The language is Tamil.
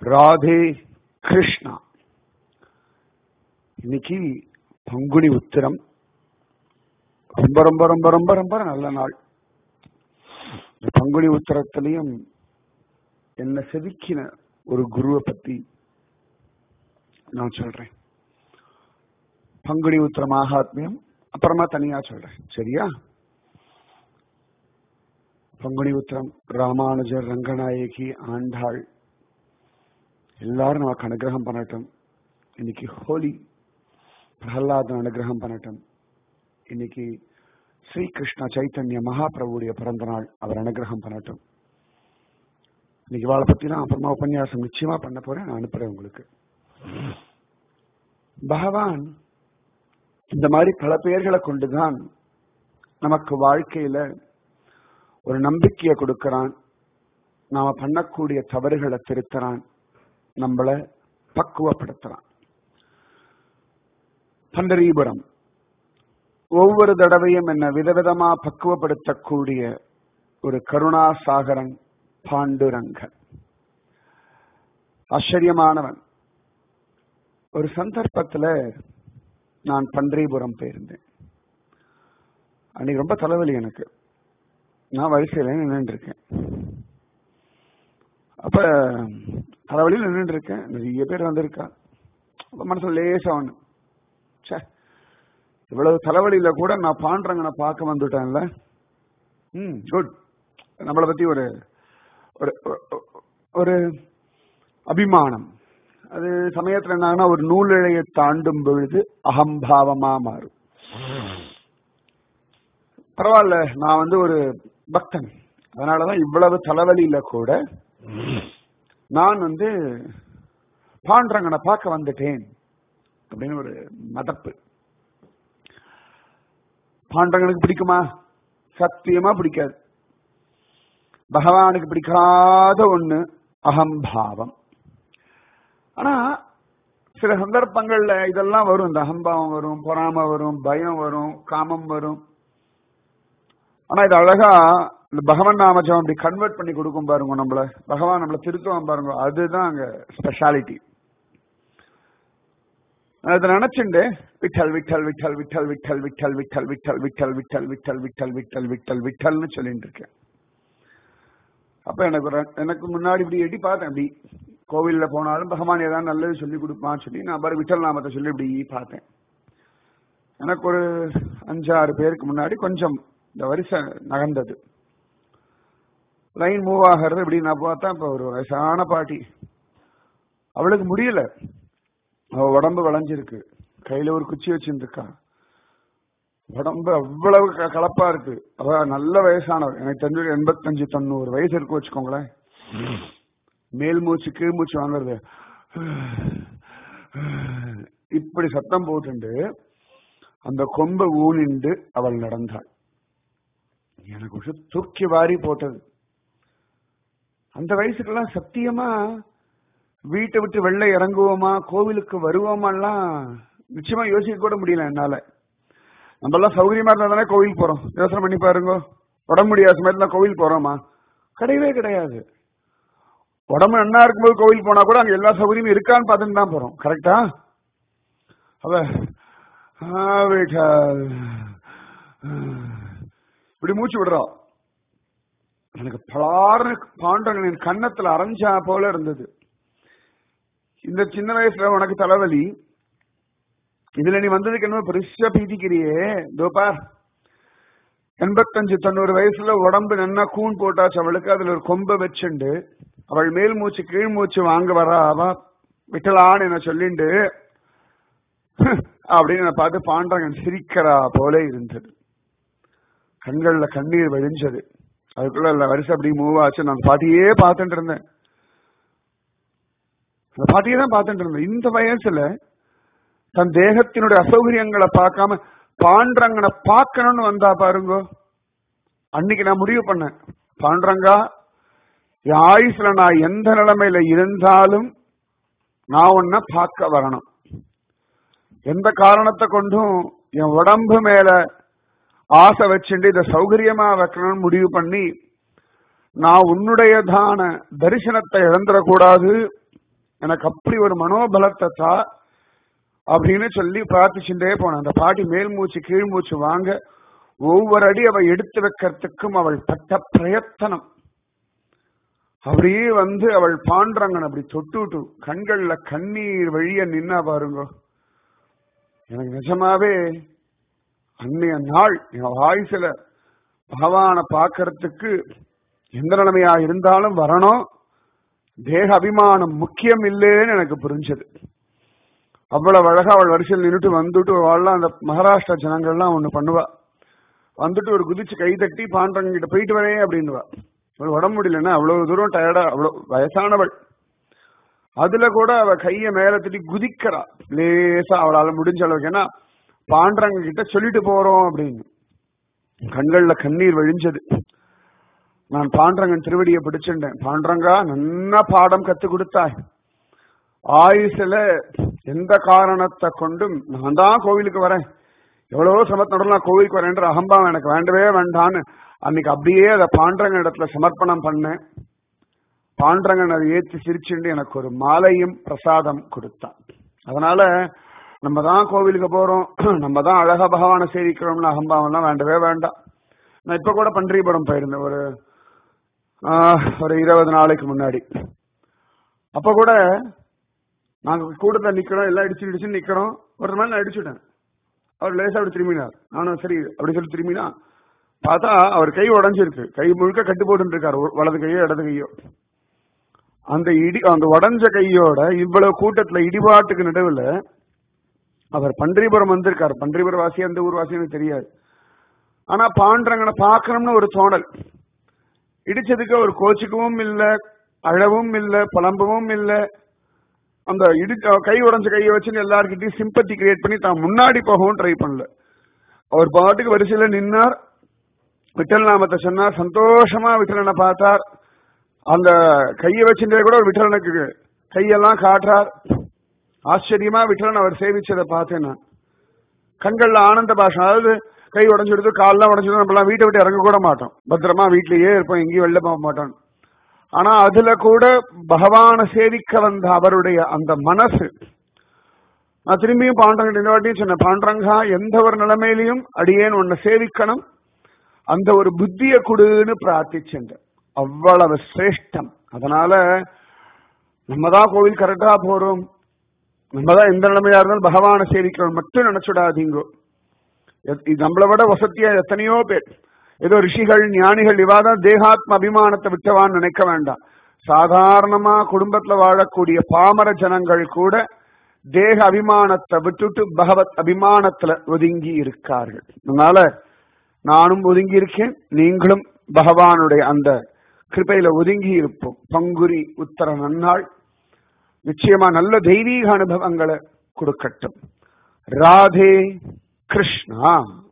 ராதே கிருஷ்ணா இன்னைக்கு பங்குனி உத்திரம் ரொம்ப ரொம்ப ரொம்ப ரொம்ப ரொம்ப நல்ல நாள் இந்த பங்குனி உத்திரத்திலையும் என்ன செதுக்கின ஒரு குருவை பத்தி நான் சொல்றேன் பங்குனி உத்திர மகாத்மியம் அப்புறமா தனியா சொல்றேன் சரியா பங்குனி உத்திரம் ராமானுஜர் ரங்கநாயகி ஆண்டாள் எல்லாரும் நமக்கு அனுகிரகம் பண்ணட்டும் இன்னைக்கு ஹோலி பிரகலாதன் அனுகிரகம் பண்ணட்டும் இன்னைக்கு ஸ்ரீகிருஷ்ண சைத்தன்ய மகாபிரபுடைய பிறந்த நாள் அவர் அனுகிரகம் பண்ணட்டும் இன்னைக்கு வாழை பத்தி நான் அப்புறமா உபன்யாசம் நிச்சயமா பண்ண போறேன் நான் அனுப்புறேன் உங்களுக்கு பகவான் இந்த மாதிரி பல பெயர்களை கொண்டுதான் நமக்கு வாழ்க்கையில ஒரு நம்பிக்கையை கொடுக்கிறான் நாம பண்ணக்கூடிய தவறுகளை திருத்துறான் நம்மள பக்குவப்படுத்துறான் பண்டரீபுரம் ஒவ்வொரு தடவையும் என்ன விதவிதமா பக்குவப்படுத்தக்கூடிய ஒரு கருணாசாகரன் பாண்டுரங்கன் ஆச்சரியமானவன் ஒரு சந்தர்ப்பத்துல நான் பன்றிபுரம் போயிருந்தேன் அன்னைக்கு ரொம்ப தலைவலி எனக்கு நான் வரிசையில நின்று இருக்கேன் அப்ப தலைவலியில் நின்று இருக்கேன் நிறைய பேர் வந்திருக்கா அப்ப மனசுல லேசா ஒண்ணு சே இவ்வளவு தலைவலியில கூட நான் பாண்டரங்கனை பார்க்க வந்துட்டேன்ல ம் குட் நம்மளை பத்தி ஒரு ஒரு ஒரு அபிமானம் அது சமயத்துல என்னன்னா ஒரு நூலிழையை தாண்டும் பொழுது அகம்பாவமா மாறும் பரவாயில்ல நான் வந்து ஒரு பக்தன் அதனாலதான் இவ்வளவு தலைவலியில கூட நான் வந்து பாண்டரங்கனை பார்க்க வந்துட்டேன் அப்படின்னு ஒரு மதப்பு பாண்டரங்கனுக்கு பிடிக்குமா சத்தியமா பிடிக்காது பகவானுக்கு பிடிக்காத ஒண்ணு அகம்பாவம் ஆனா சில சந்தர்ப்பங்கள்ல இதெல்லாம் வரும் இந்த அகம்பாவம் வரும் பொறாம வரும் பயம் வரும் காமம் வரும் ஆனா இது அழகா இந்த பகவான் நாமஜம் அப்படி கன்வெர்ட் பண்ணி கொடுக்கும் பாருங்க நம்மள பகவான் நம்மள திருத்துவான் பாருங்க அதுதான் அங்க ஸ்பெஷாலிட்டி அதை நினைச்சுண்டு விட்டல் விட்டல் விட்டல் விட்டல் விட்டல் விட்டல் விட்டல் விட்டல் விட்டல் விட்டல் விட்டல் விட்டல் விட்டல் விட்டல் விட்டல்னு சொல்லிட்டு இருக்கேன் அப்ப எனக்கு எனக்கு முன்னாடி இப்படி எட்டி பார்த்தேன் அப்படி கோவில்ல போனாலும் பகவான் ஏதாவது நல்லது சொல்லி கொடுப்பான்னு சொல்லி நான் பாரு விட்டல் நாமத்தை சொல்லி இப்படி பார்த்தேன் எனக்கு ஒரு அஞ்சாறு பேருக்கு முன்னாடி கொஞ்சம் இந்த வரிசை நகர்ந்தது லைன் மூவ் ஆகிறது இப்படி நான் பார்த்தா இப்ப ஒரு வயசான பாட்டி அவளுக்கு முடியல அவ உடம்பு விளைஞ்சிருக்கு கையில ஒரு குச்சி வச்சுருக்கா உடம்பு அவ்வளவு கலப்பா இருக்கு அவ நல்ல வயசானவர் எனக்கு தெரிஞ்சு எண்பத்தஞ்சு தொண்ணூறு வயசு இருக்கு வச்சுக்கோங்களேன் மேல் மூச்சு கீழ் மூச்சு வாங்குறது இப்படி சத்தம் போட்டுண்டு அந்த கொம்பை ஊனிண்டு அவள் நடந்தாள் எனக்கு ஒரு தூக்கி வாரி போட்டது அந்த வயசுக்கெல்லாம் சத்தியமா வீட்டை விட்டு வெளில இறங்குவோமா கோவிலுக்கு வருவோமாலாம் நிச்சயமா யோசிக்க கூட முடியல என்னால நம்ம எல்லாம் சௌகரியமா இருந்தா தானே கோவில் போறோம் யோசனை பண்ணி பாருங்க உடம்பு முடியாத சமயத்துல கோவில் போறோமா கிடையவே கிடையாது உடம்பு நன்னா இருக்கும்போது கோவில் போனா கூட அங்க எல்லா சௌகரியமும் இருக்கான்னு பார்த்துட்டு தான் போறோம் கரெக்டா அவ இப்படி மூச்சு விடுறோம் எனக்கு பலாறு பாண்டவனின் கன்னத்துல அரைஞ்சா போல இருந்தது இந்த சின்ன வயசுல உனக்கு தலைவலி இதுல நீ வந்ததுக்கு என்ன பெருசா பீதிக்கிறியே தோப்பா எண்பத்தஞ்சு தொண்ணூறு வயசுல உடம்பு நல்லா கூண் போட்டாச்சு அவளுக்கு அதுல ஒரு கொம்ப வச்சுண்டு அவள் மேல் மூச்சு கீழ் மூச்சு வாங்க வரா அவ விட்டலான்னு என்ன சொல்லிண்டு அப்படின்னு நான் பார்த்து பாண்டவன் சிரிக்கிறா போல இருந்தது கண்கள்ல கண்ணீர் வழிஞ்சது அதுக்குள்ள வரிசை அப்படி மூவ் ஆச்சு நான் பாட்டியே பார்த்துட்டு இருந்தேன் அந்த பாட்டியே தான் பார்த்துட்டு இருந்தேன் இந்த வயசுல தன் தேகத்தினுடைய அசௌகரியங்களை பார்க்காம பாண்டரங்கனை பார்க்கணும்னு வந்தா பாருங்க அன்னைக்கு நான் முடிவு பண்ணேன் பாண்டரங்கா என் ஆயுசுல நான் எந்த நிலைமையில இருந்தாலும் நான் உன்னை பார்க்க வரணும் எந்த காரணத்தை கொண்டும் என் உடம்பு மேல ஆசை வச்சுட்டு இதை சௌகரியமா வைக்கணும்னு முடிவு பண்ணி நான் உன்னுடையதான தரிசனத்தை இழந்துடக்கூடாது எனக்கு அப்படி ஒரு மனோபலத்தை தா அப்படின்னு சொல்லி பிரார்த்திச்சுட்டே போனேன் அந்த பாட்டி மேல் மூச்சு கீழ் மூச்சு வாங்க ஒவ்வொரு அடி அவ எடுத்து வைக்கிறதுக்கும் அவள் பட்ட பிரயத்தனம் அப்படியே வந்து அவள் பாண்டரங்கன் அப்படி தொட்டுட்டு கண்கள்ல கண்ணீர் வழிய நின்னா பாருங்க எனக்கு நிஜமாவே அன்னைய நாள் என் வாய்ஸ்ல பகவானை பார்க்கறதுக்கு எந்த நிலைமையா இருந்தாலும் வரணும் தேக அபிமானம் முக்கியம் இல்லைன்னு எனக்கு புரிஞ்சது அவ்வளவு அழகா அவள் வரிசையில் நின்றுட்டு வந்துட்டு அவள்லாம் அந்த மகாராஷ்டிரா ஜனங்கள்லாம் ஒண்ணு பண்ணுவா வந்துட்டு ஒரு குதிச்சு கை தட்டி பாண்டவங்க கிட்ட போயிட்டு வரேன் அப்படின்னுவா அவள் உடம்பு முடியலன்னா அவ்வளவு தூரம் டயர்டா அவ்வளவு வயசானவள் அதுல கூட அவ கைய மேல தட்டி குதிக்கிறா லேசா அவளால முடிஞ்ச அளவுக்கு ஏன்னா பாண்டவங்க கிட்ட சொல்லிட்டு போறோம் அப்படின்னு கண்கள்ல கண்ணீர் வழிஞ்சது நான் பாண்டரங்கன் திருவடியை பிடிச்சிட்டேன் பாண்டரங்கா நன்னா பாடம் கத்து கொடுத்தாய் ஆயுசுல எந்த காரணத்தை கொண்டும் நான் தான் கோவிலுக்கு வரேன் எவ்வளவோ சமத் நடுவில் நான் கோவிலுக்கு வரேன்ற அகம்பாவம் எனக்கு வேண்டவே வேண்டான்னு அன்னைக்கு அப்படியே அதை பாண்டரங்கன் இடத்துல சமர்ப்பணம் பண்ணேன் பாண்டரங்கன் அதை ஏற்றி சிரிச்சுண்டு எனக்கு ஒரு மாலையும் பிரசாதம் கொடுத்தான் அதனால நம்ம தான் கோவிலுக்கு போறோம் நம்ம தான் அழகா பகவானை சேவிக்கிறோம்னு அகம்பாவம்லாம் வேண்டவே வேண்டாம் நான் இப்ப கூட பன்றிபுரம் போயிருந்தேன் ஒரு ஒரு இருபது நாளைக்கு முன்னாடி அப்ப கூட நாங்க கூட்டத்தில் நிக்கிறோம் எல்லாம் இடிச்சு இடிச்சு நிக்கிறோம் ஒரு நாள் நான் அடிச்சுட்டேன் அவர் லேசா அப்படி திரும்பினார் நானும் சரி அப்படி சொல்லி திரும்பினா பார்த்தா அவர் கை உடஞ்சிருக்கு கை முழுக்க கட்டு போட்டு இருக்காரு வலது கையோ இடது கையோ அந்த இடி அந்த உடஞ்ச கையோட இவ்வளவு கூட்டத்துல இடிபாட்டுக்கு நடுவில் அவர் பன்றிபுரம் வந்திருக்காரு பன்றிபுரம் வாசி அந்த ஊர் வாசி எனக்கு தெரியாது ஆனா பாண்டரங்கனை பார்க்கணும்னு ஒரு தோணல் இடிச்சதுக்கு அவர் கோச்சிக்கவும் இல்லை அழவும் இல்லை புலம்பவும் இல்லை அந்த இடி கை உடஞ்ச கையை வச்சுன்னு எல்லார்கிட்டையும் சிம்பத்தி கிரியேட் பண்ணி தான் முன்னாடி போகவும் ட்ரை பண்ணல அவர் பாட்டுக்கு வரிசையில நின்னார் விட்டல் நாமத்தை சொன்னார் சந்தோஷமா விட்டலனை பார்த்தார் அந்த கையை வச்சுட்டே கூட விட்டலனுக்கு கையெல்லாம் காட்டுறார் ஆச்சரியமா விட்டலன் அவர் சேவிச்சதை பார்த்தேன் நான் கண்கள்ல ஆனந்த பாஷம் அதாவது கை உடஞ்சிடுது கால்லாம் உடஞ்சிடுது நம்மளாம் வீட்டை விட்டு இறங்க கூட மாட்டோம் பத்திரமா வீட்லயே இருப்போம் எங்கேயும் வெளில போக மாட்டோம் ஆனா அதுல கூட பகவான சேவிக்க வந்த அவருடைய அந்த மனசு நான் திரும்பியும் பாண்டங்க இந்த வாட்டியும் சொன்னேன் பாண்டரங்கா எந்த ஒரு நிலைமையிலையும் அடியேன் உன்னை சேவிக்கணும் அந்த ஒரு புத்திய குடுன்னு பிரார்த்திச்சேன் அவ்வளவு சிரேஷ்டம் அதனால நம்ம தான் கோவில் கரெக்டா போறோம் நம்ம தான் எந்த நிலைமையா இருந்தாலும் பகவானை சேவிக்கிறோம் மட்டும் நினைச்சுடாதீங்கோ நம்மளை விட வசதியா எத்தனையோ பேர் ஏதோ ரிஷிகள் ஞானிகள் இவாதான் தேகாத்ம அபிமானத்தை விட்டவான்னு நினைக்க வேண்டாம் சாதாரணமா குடும்பத்துல வாழக்கூடிய பாமர ஜனங்கள் கூட தேக அபிமானத்தை விட்டுட்டு பகவத் அபிமானத்துல ஒதுங்கி இருக்கார்கள் அதனால நானும் ஒதுங்கி இருக்கேன் நீங்களும் பகவானுடைய அந்த கிருப்பையில ஒதுங்கி இருப்போம் பங்குரி உத்தர நன்னாள் நிச்சயமா நல்ல தெய்வீக அனுபவங்களை கொடுக்கட்டும் ராதே கிருஷ்ணா